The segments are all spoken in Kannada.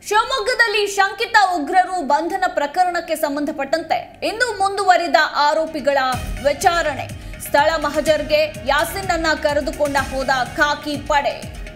ಶಿವಮೊಗ್ಗದಲ್ಲಿ ಶಂಕಿತ ಉಗ್ರರು ಬಂಧನ ಪ್ರಕರಣಕ್ಕೆ ಸಂಬಂಧಪಟ್ಟಂತೆ ಇಂದು ಮುಂದುವರಿದ ಆರೋಪಿಗಳ ವಿಚಾರಣೆ ಸ್ಥಳ ಮಹಜರ್ಗೆ ಯಾಸಿನ್ ಅನ್ನ ಕರೆದುಕೊಂಡ ಹೋದ ಖಾಕಿ ಪಡೆ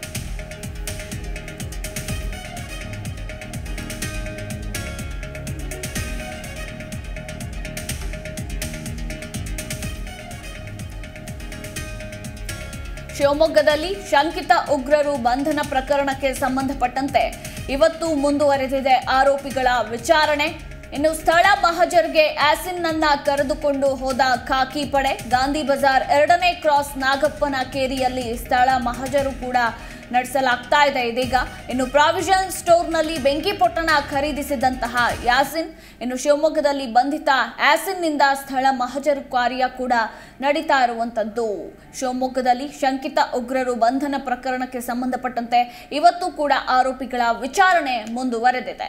ಶಿವಮೊಗ್ಗದಲ್ಲಿ ಶಂಕಿತ ಉಗ್ರರು ಬಂಧನ ಪ್ರಕರಣಕ್ಕೆ ಸಂಬಂಧಪಟ್ಟಂತೆ ಇವತ್ತು ಮುಂದುವರೆದಿದೆ ಆರೋಪಿಗಳ ವಿಚಾರಣೆ ಇನ್ನು ಸ್ಥಳ ಮಹಜರ್ಗೆ ಆಸಿನ್ನನ್ನ ಕರೆದುಕೊಂಡು ಹೋದ ಖಾಕಿ ಪಡೆ ಗಾಂಧಿ ಬಜಾರ್ ಎರಡನೇ ಕ್ರಾಸ್ ನಾಗಪ್ಪನ ಕೇರಿಯಲ್ಲಿ ಸ್ಥಳ ಮಹಜರು ಕೂಡ ನಡೆಸಲಾಗ್ತಾ ಇದೆ ಇದೀಗ ಇನ್ನು ಪ್ರಾವಿಷನ್ ಸ್ಟೋರ್ನಲ್ಲಿ ಬೆಂಕಿ ಪೊಟ್ಟಣ ಖರೀದಿಸಿದಂತಹ ಯಾಸಿನ್ ಇನ್ನು ಶಿವಮೊಗ್ಗದಲ್ಲಿ ಬಂಧಿತ ಆಸಿನ್ನಿಂದ ಸ್ಥಳ ಮಹಜರು ಕಾರ್ಯ ಕೂಡ ನಡೀತಾ ಇರುವಂತದ್ದು ಶಿವಮೊಗ್ಗದಲ್ಲಿ ಶಂಕಿತ ಉಗ್ರರು ಬಂಧನ ಪ್ರಕರಣಕ್ಕೆ ಸಂಬಂಧಪಟ್ಟಂತೆ ಇವತ್ತು ಕೂಡ ಆರೋಪಿಗಳ ವಿಚಾರಣೆ ಮುಂದುವರೆದಿದೆ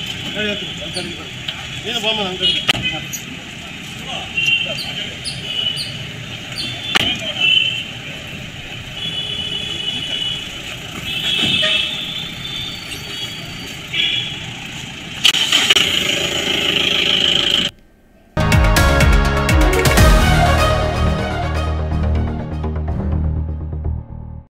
ನೀನು ಬಾಮ ನನ್ನ ಕಡೆಗೆ